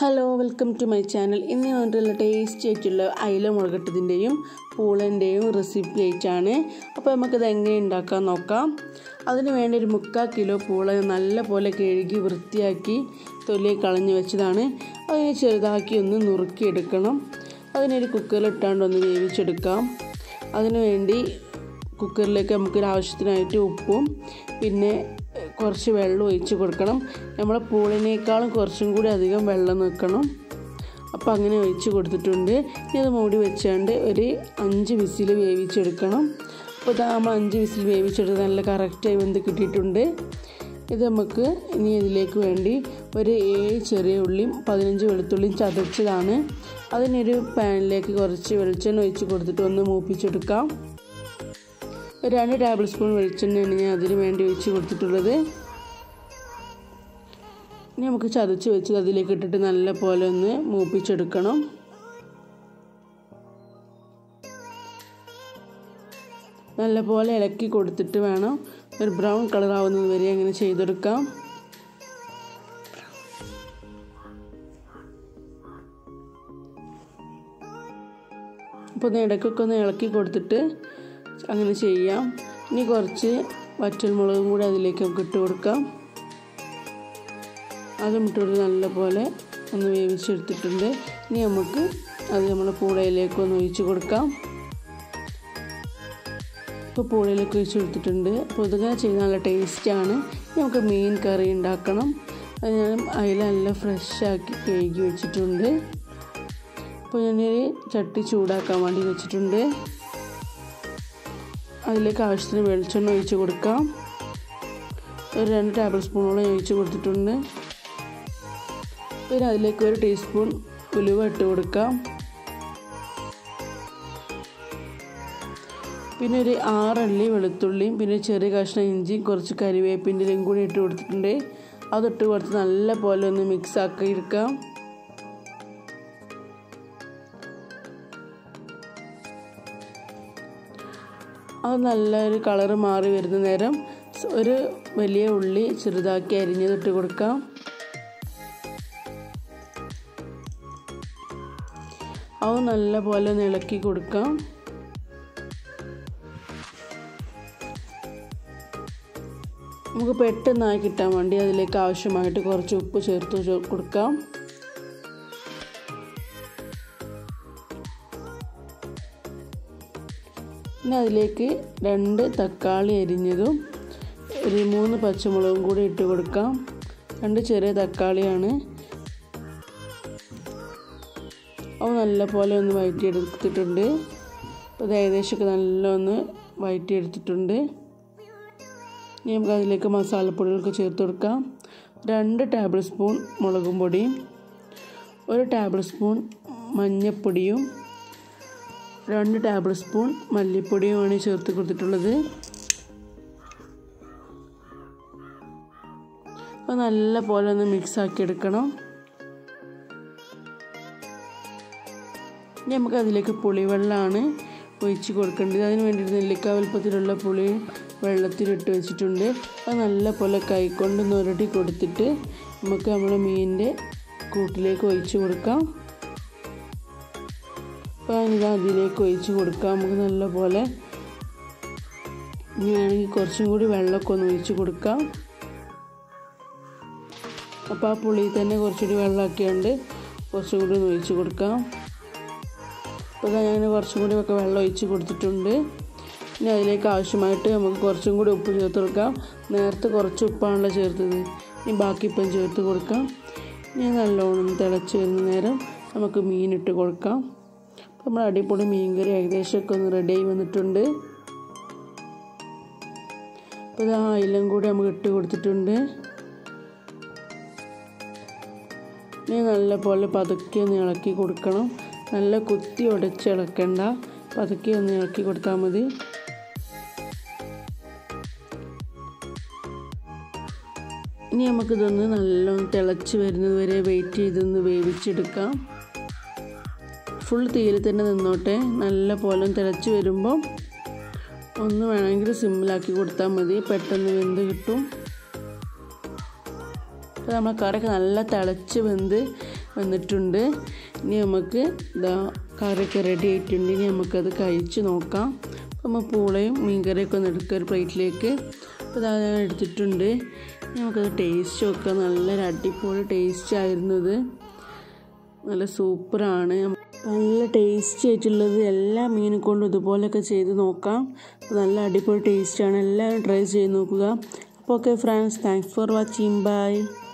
hello welcome to my channel ഇന്ന് വന്നിട്ടുള്ള tasty ആയിട്ടുള്ള അയില മുളകട്ടതിൻ്റെയും പൂളൻ്റെയും റെസിപ്പി ആയിട്ടാണ് അപ്പോൾ നമുക്കത് എങ്ങനെ ഉണ്ടാക്കാൻ നോക്കാം അതിന് വേണ്ടി ഒരു മുക്കാൽ കിലോ പൂള നല്ല പോലെ കഴുകി വൃത്തിയാക്കി തൊലി കളഞ്ഞ് വെച്ചതാണ് അതിനെ ചെറുതാക്കി ഒന്ന് നുറുക്കിയെടുക്കണം അതിനൊരു കുക്കറിലിട്ടാണ്ട് ഒന്ന് വേവിച്ചെടുക്കാം അതിനു വേണ്ടി കുക്കറിലേക്ക് നമുക്കൊരു ആവശ്യത്തിനായിട്ട് ഉപ്പും പിന്നെ കുറച്ച് വെള്ളം ഒഴിച്ച് കൊടുക്കണം നമ്മളെ പൂളിനേക്കാളും കുറച്ചും കൂടി അധികം വെള്ളം നിൽക്കണം അപ്പോൾ അങ്ങനെ ഒഴിച്ച് കൊടുത്തിട്ടുണ്ട് ഇനി അത് മൂടി വെച്ചാണ്ട് ഒരു അഞ്ച് വിസിൽ വേവിച്ചെടുക്കണം അപ്പോൾ ഇതാ നമ്മൾ അഞ്ച് വിസിൽ വേവിച്ചെടുത്ത് നല്ല കറക്റ്റായി വെന്ത് കിട്ടിയിട്ടുണ്ട് ഇത് നമുക്ക് ഇനി ഇതിലേക്ക് വേണ്ടി ഒരു ഏഴ് ചെറിയ ഉള്ളിയും പതിനഞ്ച് വെളുത്തുള്ളിയും ചതച്ചതാണ് അതിനൊരു പാനിലേക്ക് കുറച്ച് വെളിച്ചെണ്ണ ഒഴിച്ച് കൊടുത്തിട്ട് ഒന്ന് മൂപ്പിച്ചെടുക്കാം ഒരു രണ്ട് ടേബിൾ സ്പൂൺ വെളിച്ചെണ്ണയാണ് ഞാൻ അതിന് വേണ്ടി ഒഴിച്ച് കൊടുത്തിട്ടുള്ളത് ഇനി നമുക്ക് ചതച്ച് വെച്ച് അതിലേക്ക് ഇട്ടിട്ട് നല്ല പോലെ ഒന്ന് മൂപ്പിച്ചെടുക്കണം നല്ല പോലെ ഇളക്കി കൊടുത്തിട്ട് വേണം ഒരു ബ്രൗൺ കളർ ആവുന്നത് വരെ അങ്ങനെ ചെയ്തെടുക്കാം അപ്പോൾ ഒന്ന് ഇടയ്ക്കൊക്കെ ഒന്ന് ഇളക്കി കൊടുത്തിട്ട് അങ്ങനെ ചെയ്യാം ഇനി കുറച്ച് വറ്റൽമുളകും കൂടി അതിലേക്ക് നമുക്ക് ഇട്ട് കൊടുക്കാം അതും ഇട്ടിട്ട് നല്ലപോലെ ഒന്ന് വേവിച്ചെടുത്തിട്ടുണ്ട് ഇനി നമുക്ക് അത് നമ്മൾ പൂളയിലേക്ക് ഒന്ന് ഒഴിച്ച് കൊടുക്കാം ഇപ്പോൾ പൂളയിലേക്ക് ഒഴിച്ച് കൊടുത്തിട്ടുണ്ട് അപ്പോൾ ഇതൊക്കെ ചെയ്ത് നല്ല ടേസ്റ്റാണ് ഇനി നമുക്ക് മീൻ കറി ഉണ്ടാക്കണം അത് ഞാൻ അതിൽ നല്ല ഫ്രഷാക്കി കഴുകി വെച്ചിട്ടുണ്ട് അപ്പോൾ ഞാനൊരു ചട്ടി ചൂടാക്കാൻ വേണ്ടി വെച്ചിട്ടുണ്ട് അതിലേക്ക് ആവശ്യത്തിന് വെളിച്ചെണ്ണ ഒഴിച്ച് കൊടുക്കാം ഒരു രണ്ട് ടേബിൾ സ്പൂണോളം ഒഴിച്ച് കൊടുത്തിട്ടുണ്ട് പിന്നെ അതിലേക്ക് ഒരു ടീസ്പൂൺ ഉലുവ ഇട്ട് കൊടുക്കാം പിന്നെ ഒരു ആറള്ളി വെളുത്തുള്ളിയും പിന്നെ ചെറിയ കഷ്ണം ഇഞ്ചിയും കുറച്ച് കരിവേപ്പിൻ്റെയും കൂടി ഇട്ട് കൊടുത്തിട്ടുണ്ട് അതിട്ട് കൊടുത്ത് നല്ല പോലെ ഒന്ന് മിക്സ് ആക്കി എടുക്കാം അത് നല്ലൊരു കളറ് മാറി വരുന്ന നേരം ഒരു വലിയ ഉള്ളി ചെറുതാക്കി അരിഞ്ഞതിട്ട് കൊടുക്കാം അത് നല്ല പോലെ ഒന്ന് ഇളക്കി കൊടുക്കാം നമുക്ക് പെട്ടെന്നായി കിട്ടാൻ വേണ്ടി അതിലേക്ക് ആവശ്യമായിട്ട് കുറച്ച് ഉപ്പ് ചേർത്ത് കൊടുക്കാം പിന്നെ അതിലേക്ക് രണ്ട് തക്കാളി അരിഞ്ഞതും ഒരു മൂന്ന് പച്ചമുളകും കൂടി ഇട്ട് കൊടുക്കാം രണ്ട് ചെറിയ തക്കാളിയാണ് അത് നല്ല പോലെ ഒന്ന് വഴറ്റിയെടുത്തിട്ടുണ്ട് അപ്പോൾ ഏകദേശമൊക്കെ നല്ല ഒന്ന് വഴറ്റിയെടുത്തിട്ടുണ്ട് ഇനി നമുക്ക് അതിലേക്ക് മസാലപ്പൊടികളൊക്കെ ചേർത്ത് കൊടുക്കാം രണ്ട് ടേബിൾ സ്പൂൺ മുളകും പൊടിയും ഒരു ടേബിൾ സ്പൂൺ മഞ്ഞൾപ്പൊടിയും രണ്ട് ടേബിൾ സ്പൂൺ മല്ലിപ്പൊടിയുമാണ് ചേർത്ത് കൊടുത്തിട്ടുള്ളത് അപ്പോൾ നല്ല പോലെ ഒന്ന് മിക്സ് ആക്കി എടുക്കണം ഇനി നമുക്ക് അതിലേക്ക് പുളിവെള്ളമാണ് ഒഴിച്ച് കൊടുക്കേണ്ടത് അതിന് വേണ്ടിയിട്ട് നെല്ലിക്ക വലുപ്പത്തിലുള്ള പുളി വെള്ളത്തിലിട്ട് വെച്ചിട്ടുണ്ട് അത് നല്ല പോലെ കൈകൊണ്ട് നുരട്ടി കൊടുത്തിട്ട് നമുക്ക് നമ്മുടെ മീനിൻ്റെ കൂട്ടിലേക്ക് ഒഴിച്ച് കൊടുക്കാം അപ്പോൾ ഇതാ അതിലേക്ക് ഒഴിച്ച് കൊടുക്കാം നമുക്ക് നല്ല പോലെ ഇനി വേണമെങ്കിൽ കുറച്ചും കൂടി വെള്ളമൊക്കെ ഒന്ന് ഒഴിച്ച് കൊടുക്കാം അപ്പോൾ ആ പുളി തന്നെ കുറച്ചുകൂടി വെള്ളമാക്കിയുണ്ട് കുറച്ചും കൂടി ഒന്ന് ഒഴിച്ച് കൊടുക്കാം അപ്പോൾ ഞാൻ കുറച്ചും കൂടി ഒക്കെ വെള്ളം ഒഴിച്ച് കൊടുത്തിട്ടുണ്ട് ഇനി അതിലേക്ക് ആവശ്യമായിട്ട് നമുക്ക് കുറച്ചും കൂടി ഉപ്പ് ചേർത്ത് കൊടുക്കാം നേരത്തെ കുറച്ച് ഉപ്പാണല്ലോ ചേർത്തത് ഇനി ബാക്കി ഇപ്പം ചേർത്ത് കൊടുക്കാം ഇനി നല്ലോണം തിളച്ച് വരുന്ന നേരം നമുക്ക് മീനിട്ട് കൊടുക്കാം നമ്മൾ അടിപൊളി മീൻകറി ഏകദേശമൊക്കെ ഒന്ന് റെഡി ആയി വന്നിട്ടുണ്ട് അപ്പോൾ ഇത് അയിലും കൂടി നമുക്ക് ഇട്ട് കൊടുത്തിട്ടുണ്ട് ഇനി നല്ല പോലെ പതുക്കെ ഒന്ന് ഇളക്കി കൊടുക്കണം നല്ല കുത്തി ഉടച്ച് ഇളക്കണ്ട പതുക്കെ ഒന്ന് ഇളക്കി കൊടുത്താൽ മതി ഇനി നമുക്കിതൊന്ന് നല്ലോണം തിളച്ച് വരുന്നത് വരെ വെയിറ്റ് ചെയ്തൊന്ന് വേവിച്ചെടുക്കാം ഫുൾ തീയിൽ തന്നെ നിന്നോട്ടെ നല്ല പോലെ തിളച്ച് വരുമ്പോൾ ഒന്ന് വേണമെങ്കിൽ സിമ്മിലാക്കി കൊടുത്താൽ മതി പെട്ടെന്ന് വെന്ത് കിട്ടും അപ്പോൾ നമ്മളെ കറിയൊക്കെ നല്ല തിളച്ച് വെന്ത് വന്നിട്ടുണ്ട് ഇനി നമുക്ക് ഇതാ കറിയൊക്കെ റെഡി ആയിട്ടുണ്ട് ഇനി നമുക്കത് കഴിച്ച് നോക്കാം അപ്പോൾ നമ്മൾ പൂളയും മീൻകറിയൊക്കെ ഒന്ന് എടുക്കുക ഒരു പ്ലേറ്റിലേക്ക് അപ്പോൾ ഇതാ ഞാൻ എടുത്തിട്ടുണ്ട് ഇനി നമുക്കത് ടേസ്റ്റ് നോക്കാം നല്ലൊരു അടിപൊളി ടേസ്റ്റ് ആയിരുന്നത് നല്ല സൂപ്പറാണ് നല്ല ടേസ്റ്റി ആയിട്ടുള്ളത് എല്ലാ മീനും കൊണ്ടും ഇതുപോലെയൊക്കെ ചെയ്ത് നോക്കാം നല്ല അടിപൊളി ടേസ്റ്റാണ് എല്ലാവരും ട്രൈ ചെയ്ത് നോക്കുക അപ്പോൾ okay friends thanks for watching by